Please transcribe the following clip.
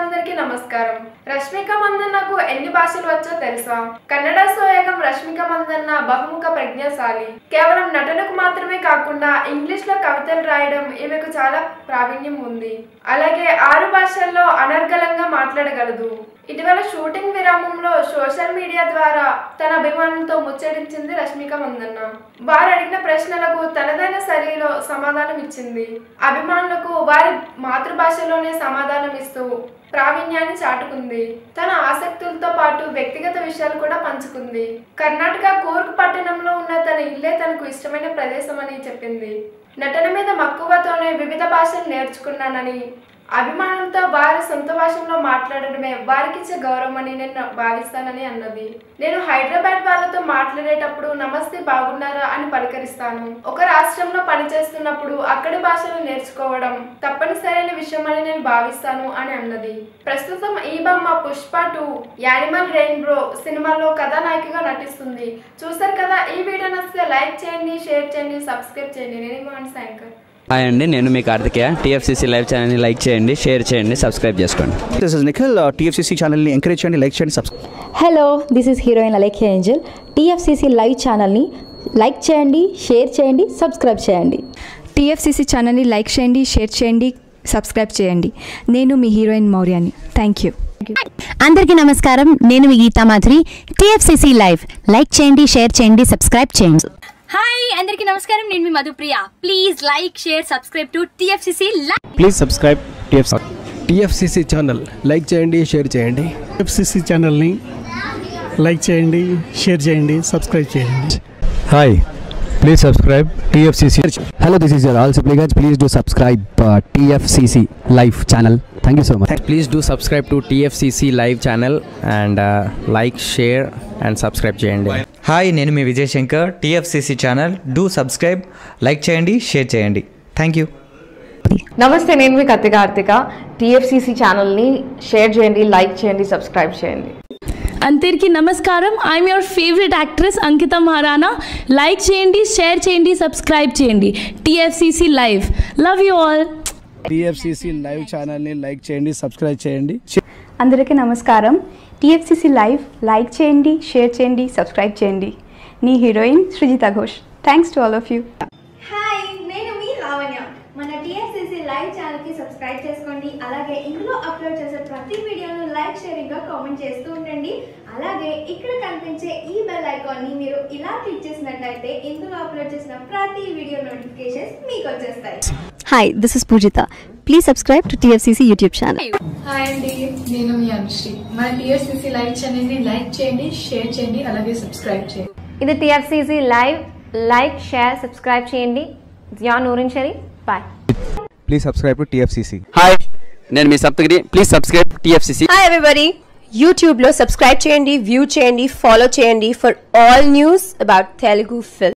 ప్రేక్షకులందరికీ నమస్కారం రష్మిక మందన్నకు ఎన్ని భాషలు వచ్చో తెలుసా కన్నడ సోయగం రష్మిక మందన్న బహుముఖ ప్రజ్ఞాశాలి కేవలం నటనకు మాత్రమే కాకుండా ఇంగ్లీష్ లో కవితలు రాయడం ఈమెకు చాలా ప్రావీణ్యం ఉంది అలాగే ఆరు భాషల్లో అనర్గళంగా మాట్లాడగలదు ఇటీవల షూటింగ్ విరామంలో సోషల్ మీడియా ద్వారా తన అభిమానులతో ముచ్చటించింది రష్మిక మందన్న వారు అడిగిన ప్రశ్నలకు తనదైన శైలిలో సమాధానం ఇచ్చింది అభిమానులకు వారి మాతృభాషలోనే సమాధానం ఇస్తూ ప్రావీణ్యాన్ని చాటుకుంది తన ఆసక్తులతో పాటు వ్యక్తిగత విషయాలు కూడా పంచుకుంది కర్ణాటక కూర్గ్ పట్టణంలో ఉన్న తన ఇల్లే తనకు ఇష్టమైన ప్రదేశం అని చెప్పింది నటన మీద మక్కువతోనే వివిధ భాషలు నేర్చుకున్నానని అభిమానులతో వారి సొంత భాషలో మాట్లాడడమే వారికిచ్చే గౌరవం అని నేను భావిస్తానని అన్నది నేను హైదరాబాద్ వాళ్ళతో మాట్లాడేటప్పుడు నమస్తే బాగున్నారా అని పలకరిస్తాను ఒక రాష్ట్రంలో పనిచేస్తున్నప్పుడు అక్కడి భాషలు నేర్చుకోవడం తప్పనిసరైన విషయం అని నేను భావిస్తాను అని అన్నది ప్రస్తుతం ఈ బొమ్మ పుష్ప టూ యానిమల్ రెయిన్బో సినిమాలో కథానాయికగా నటిస్తుంది చూసారు కదా ఈ వీడియో నచ్చితే లైక్ చేయండి షేర్ చేయండి సబ్స్క్రైబ్ చేయండి నేను ఇవ్వండి శంకర్ హాయ్ అండి నేను మీ కార్తికేయ టీఎఫ్సీసీ లైవ్ ఛానల్ని లైక్ చేయండి షేర్ చేయండి సబ్స్క్రైబ్ చేసుకోండి దిస్ ఇస్ నిఖిల్ టీఎఫ్సీసీ ఛానల్ని ఎంకరేజ్ చేయండి లైక్ చేయండి subscribe hello this is heroine Alekhya angel TFCC live ఛానల్ని లైక్ చేయండి షేర్ చేయండి సబ్స్క్రైబ్ చేయండి టీఎఫ్సీసీ ఛానల్ని లైక్ చేయండి షేర్ చేయండి సబ్స్క్రైబ్ చేయండి నేను మీ హీరోయిన్ మౌర్యాని థ్యాంక్ యూ అందరికీ నమస్కారం నేను మీ Geetha Madhuri TFCC live like చేయండి షేర్ చేయండి సబ్స్క్రైబ్ చేయండి హాయ్ అందరికీ నమస్కారం నేను మీ Madhupriya please like share subscribe to TFCC please subscribe TF TFCC channel like చేయండి షేర్ చేయండి ఎఫ్సిసి ఛానల్ని లైక్ చేయండి షేర్ చేయండి సబ్స్క్రైబ్ చేయండి hi please subscribe TFCC hello this is యర్ ఆల్ సిప్లిగన్స్ please do subscribe TFCC live channel thank you so much please do subscribe to TFCC live channel and like share and subscribe చేయండి hi నేను మీ Vijay Shankar TFCC channel do subscribe like చేయండి share చేయండి thank you నమస్తే నేను మీ Kathi Karthika TFCC ఛానల్ని share చేయండి లైక్ చేయండి సబ్స్క్రైబ్ చేయండి అందరికీ నమస్కారం I'm your favourite actress Ankita Maharana like చేయండి షేర్ చేయండి సబ్స్క్రైబ్ చేయండి TFCC live love you all TFCC live ఛానల్ని లైక్ చేయండి సబ్స్క్రైబ్ చేయండి అందరికీ నమస్కారం టీఎఫ్సీసీ లైవ్ లైక్ చేయండి షేర్ చేయండి సబ్స్క్రైబ్ చేయండి నీ heroine Srujitha Ghosh thanks to all of you hi నేను మీ లావణ్య మన టీఎస్సీసీ లైవ్ ఛానల్కి సబ్స్క్రైబ్ చేసుకోండి అలాగే ఇందులో అప్లోడ్ చేసే ప్రతి వీడియోను లైక్ షేరింగ్గా కామెంట్ చేస్తూ ఉండండి అలాగే ఇక్కడ కనిపించే ఈ బెల్ ఐకాన్ని మీరు ఇలా క్లిక్ చేసినట్లయితే ఇందులో అప్లోడ్ చేసిన ప్రతి వీడియో నోటిఫికేషన్స్ మీకు వచ్చేస్తాయి hi this is Poojitha please subscribe to TFCC YouTube channel hi అండి నేను మీ అనుశ్రీ మన టీఎస్సీసీ లైవ్ ఛానల్ని లైక్ చేయండి షేర్ చేయండి అలాగే సబ్స్క్రైబ్ చేయండి ఇది TFCC live like share subscribe చేయండి జియా నూరిన్ షరీ బాయ్ please subscribe to TFCC hi నేను మీ Saptagiri please subscribe TFCC hi everybody యూట్యూబ్లో సబ్స్క్రైబ్ చేయండి వ్యూ చేయండి ఫాలో చేయండి for all news about Telugu film